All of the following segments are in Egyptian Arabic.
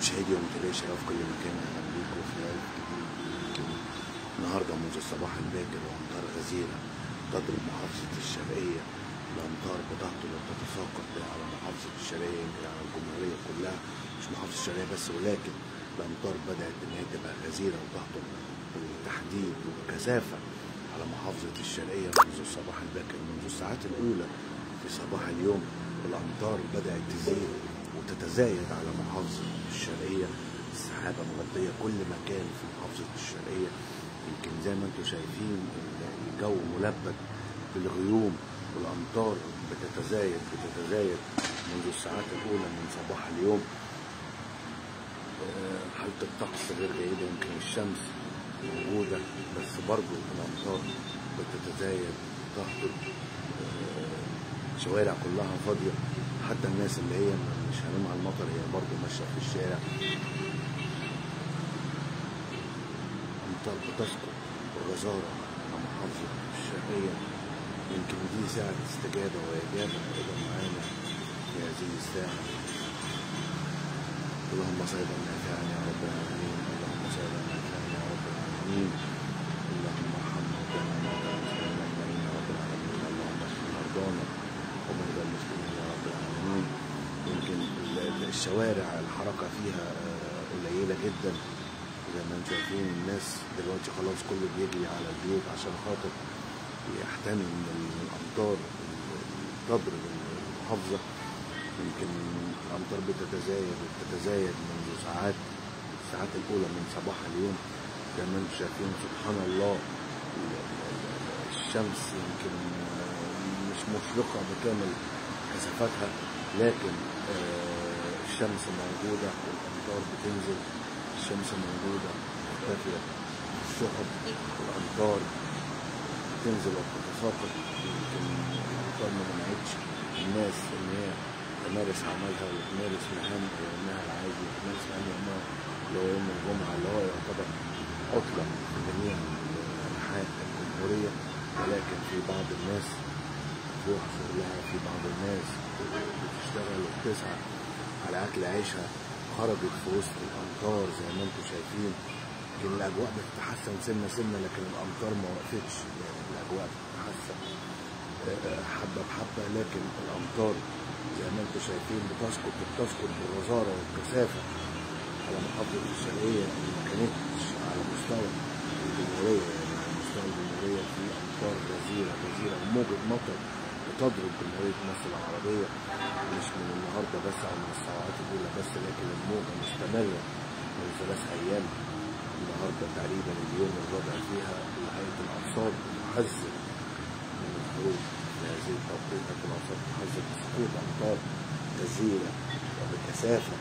مشاهدي ومتابعي شرف كل مكان اهلا بيكم في لايف جديد يمكن النهارده منذ الصباح الباكر وامطار غزيره تضرب محافظه الشرقيه الامطار بتهطل وتتساقط على محافظه الشرقيه يمكن على الجمهوريه كلها مش محافظه الشرقيه بس ولكن الامطار بدات ان هي تبقى غزيره وتهطل بالتحديد وبكثافه على محافظه الشرقيه منذ الصباح الباكر منذ الساعات الاولى في صباح اليوم الامطار بدات تزيد وتتزايد على محافظة الشرقية السحابة مغطية كل مكان في محافظة الشرقية يمكن زي ما انتم شايفين الجو ملبد بالغيوم والأمطار بتتزايد بتتزايد منذ الساعات الأولى من صباح اليوم آه، حالة الطقس غير جيدة يمكن الشمس موجودة بس برضو الأمطار بتتزايد تهطل آه، شوارع كلها فاضية حتى الناس اللي هي مش هاممها على المطر هي برضه ماشية في الشارع أمطار بتسقط بغزارة على محافظة الشرقية يمكن دي ساعة استجابة وإجابة أيضا معانا في هذه الساعة اللهم صيدا نافعا يا رب العالمين اللهم صيدا نافعا يا رب العالمين اللهم ارحم موتانا موتى المسلمين اجمعين يا رب العالمين اللهم اشف مرضانا ومرضى المسلمين يا رب العالمين يمكن ال- الشوارع الحركة فيها آه، قليلة جدا زي ما انتم شايفين الناس دلوقتي خلاص كله بيجري على البيوت عشان خاطر يحتمي من الأمطار اللي تضرب المحافظة يمكن الأمطار بتتزايد وبتتزايد منذ ساعات الساعات الأولى من صباح اليوم زي ما انتم شايفين سبحان الله ال- ال- الشمس يمكن آه، مش مشرقة بكامل كثافتها لكن آه، الشمس موجودة والأمطار بتنزل الشمس موجودة مرتفعة السحب والأمطار بتنزل وبتتساقط يمكن الأمطار ما منعتش الناس إن هي تمارس عملها وتمارس مهام يومها العادي وتمارس مهام يومها اللي هو يوم الجمعة اللي هو يعتبر عطلة في جميع أنحاء الجمهورية ولكن في بعض الناس تروح شغلها في بعض الناس بتشتغل وبتسعى على أكل عيشها خرجت في وسط الأمطار زي ما انتم شايفين يمكن الأجواء بتتحسن سنة سنة لكن الأمطار ما وقفتش يعني الأجواء بتتحسن آه، حبة بحبة لكن الأمطار زي ما انتم شايفين بتسقط بتسقط بغزارة وبكثافة على محافظة الشرقية اللي ما كانتش على مستوى الجمهورية يعني على مستوى الجمهورية في أمطار غزيرة غزيرة وموجة مطر بتضرب جمهورية مصر العربية مش من النهاردة بس أو من الساعات الأولى بس لكن الموجة مستمرة من ثلاث أيام النهاردة تقريبا اليوم الرابع فيها نهاية الأرصاد تحذر من الخروج في هذه التوقيت لكن الأرصاد تحذر بسقوط أمطار غزيرة وبكثافة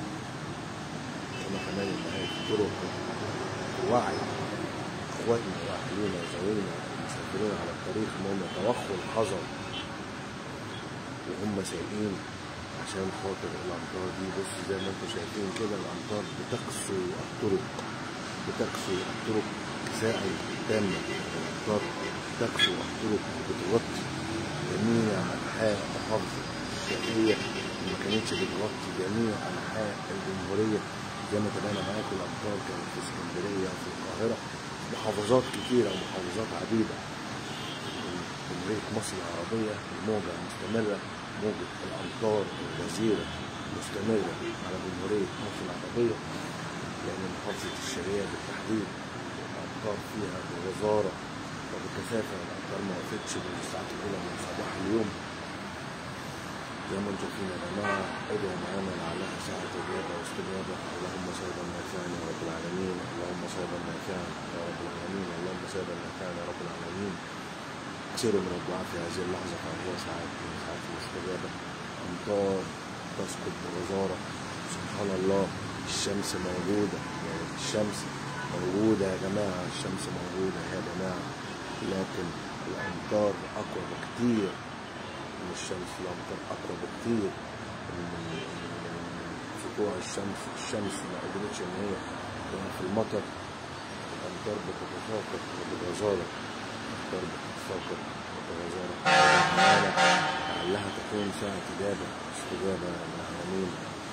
كما كمان نهاية الطرق وعي اخواتنا واهالينا وزوينا المسافرين على الطريق انهم يتوخوا الحذر وهم سايقين عشان خاطر الامطار دي بص زي ما انتم شايفين كده الامطار بتقسو الطرق بتقسو الطرق ساعي تامة الامطار بتقسو الطرق وبتغطي جميع انحاء محافظة الشرقية وما كانتش بتغطي جميع انحاء الجمهورية زي ما تابعنا معاكم الامطار كانت في اسكندرية وفي القاهرة محافظات كتيرة ومحافظات عديدة من جمهورية مصر العربية الموجة مستمرة موجة الأمطار الغزيرة مستمرة على جمهورية مصر العربية لأن محافظة الشرقية بالتحديد الأمطار فيها بغزارة وبكثافة الأمطار ما وقفتش من الساعات الأولى من صباح اليوم زي ما انتم شايفين يا جماعة ادعوا معانا لعلها ساعة إجابة واستجابة اللهم صيدا نافعا يا رب العالمين اللهم صيدا نافعا يا رب العالمين اللهم صيدا نافعا يا رب العالمين كثير من الدعاء في هذه اللحظة فهو ساعات من ساعات الاستجابة أمطار تسقط بغزارة سبحان الله الشمس موجودة يعني الشمس موجودة يا جماعة الشمس موجودة يا جماعة لكن الأمطار أقوى بكتير من الشمس الأمطار أقوى بكتير من من- من سطوع الشمس الشمس ما قدرتش إن هي تقع في المطر الأمطار بتتساقط بغزارة الأمطار بتتساقط بغزارة معانا لعلها تكون ساعة إجابة استجابة من العالمين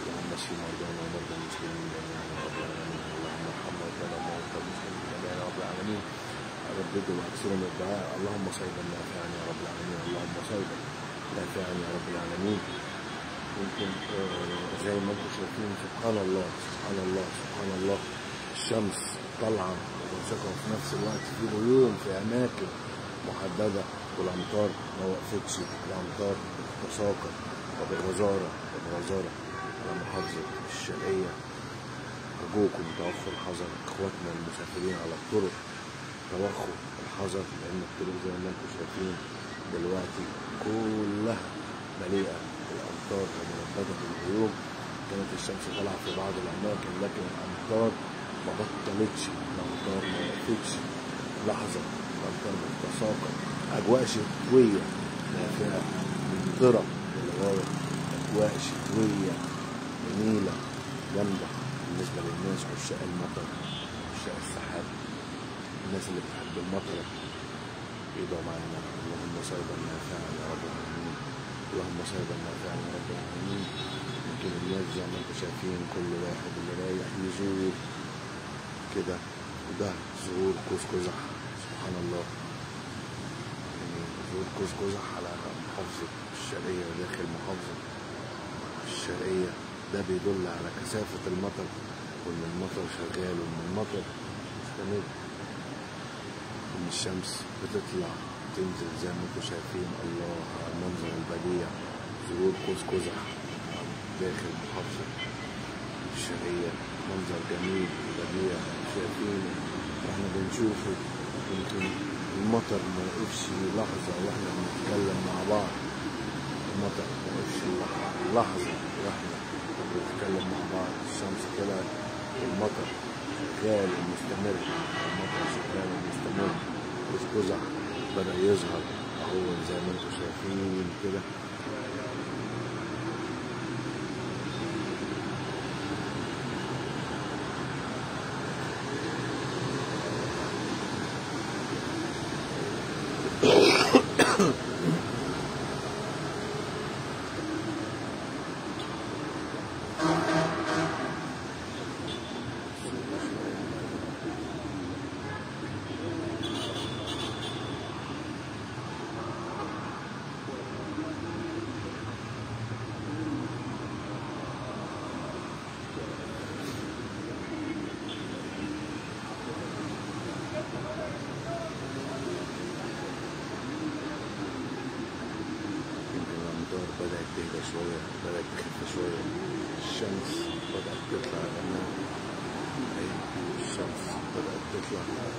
اللهم اشف مرضانا ومرضى المسلمين جميعا يا رب العالمين اللهم ارحم موتانا وموتى المسلمين جميعا يا رب العالمين رددوا واكثروا من الدعاء اللهم صيدا نافعا يا رب العالمين اللهم صيدا نافعا يا رب العالمين يمكن آه، زي ما انتم شايفين سبحان الله سبحان الله سبحان الله الشمس طالعه ومسكه في نفس الوقت في غيوم في اماكن محدده والامطار ما وقفتش الامطار تساقط وبالغزاره وبالغزاره على محافظه الشرقيه ارجوكم توخوا الحذر اخواتنا المسافرين على الطرق توخوا الحذر لان الطرق زي ما انتم شايفين دلوقتي كلها مليئه بالامطار ومنبته بالغيوم كانت الشمس طالعه في بعض الاماكن لكن الامطار ما بطلتش الامطار ما وقفتش لحظه الامطار بتتساقط اجواء شتويه نافعه ممطره للغايه اجواء شتويه جميله جامده بالنسبه للناس عشاق المطر عشاق السحاب الناس اللي بتحب المطر يدعوا معانا اللهم صيدا نافعا يا رب العالمين اللهم صيدا نافعا يا رب العالمين يمكن الناس زي ما انتم شايفين كل واحد اللي رايح يزور كده وده ظهور قوس قزح سبحان الله يعني ظهور قوس قزح على محافظة الشرقية وداخل محافظة الشرقية ده بيدل على كثافة المطر وإن المطر شغال وإن المطر مستمر إن الشمس بتطلع تنزل زي ما انتم شايفين الله على المنظر البديع ظهور قوس قزح داخل محافظة الشرقية منظر جميل وبديع شايفين احنا بنشوفه يمكن المطر ما وقفش لحظة واحنا بنتكلم مع بعض المطر ما وقفش لحظة واحنا بنتكلم مع بعض الشمس طلعت والمطر شغال ومستمر المطر شغال ومستمر قوس قزح بدأ يظهر اهو زي ما انتم شايفين كده يمكن الأمطار بدأت تهدى شوية بدأت تخف شوية الشمس بدأت تطلع الأمام أيوة الشمس بدأت تطلع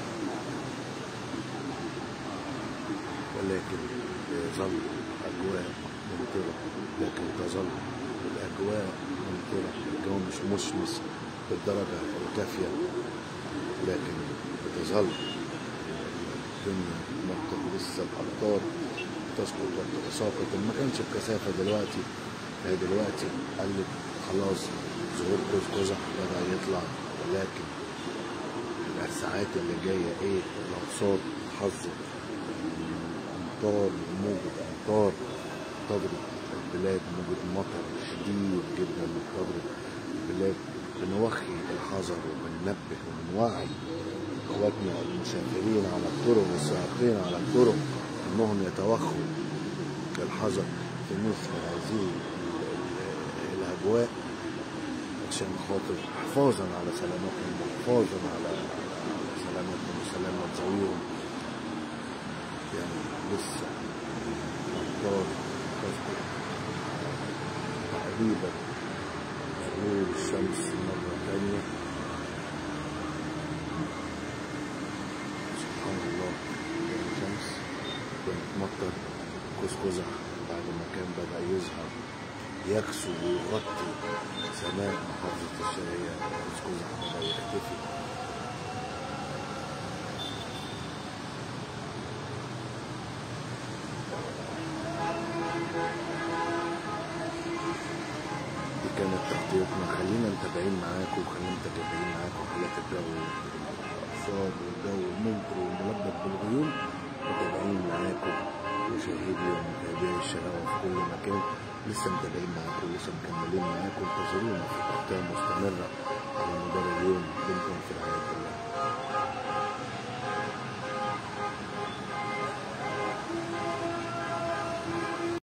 ولكن تظل أجواء ممطرة لكن تظل الأجواء ممطرة الجو مش مشمس بالدرجة الكافية لكن بتظل الدنيا مطر لسه الأمطار تسقط وتتساقط ما كانش بكثافة دلوقتي هي دلوقتي قلت خلاص ظهور قوس قزح بدأ يطلع ولكن الساعات اللي جاية ايه الأرصاد حذر أمطار موجة أمطار تضرب البلاد موجة مطر شديد جدا تضرب البلاد بنوخي الحذر وبننبه وبنوعي اخواتنا المسافرين على الطرق والسائقين على الطرق انهم يتوخوا الحذر في مثل هذه ال- ال- الاجواء عشان خاطر حفاظا على سلامتهم وحفاظا على على سلامتهم وسلامة ذويهم يعني لسه الأمطار تسقط تقريبا ظهور الشمس مرة تانية سبحان الله يعني الشمس كانت مطر قوس قزح بعد ما كان بدأ يظهر يكسو ويغطي سماء محافظة الشرقية قوس قزح بدأ يختفي دي كانت تغطيتنا خلينا متابعين معاكم وخلينا متابعين معاكم حالات الجو الأرصاد والجو الممطر والملبد بالغيوم متابعين معاكم مشاهدي ومتابعي الشراوة في كل مكان لسه متابعين معاكم ولسه مكملين معاكم انتظرونا في تغطية مستمرة على مدار اليوم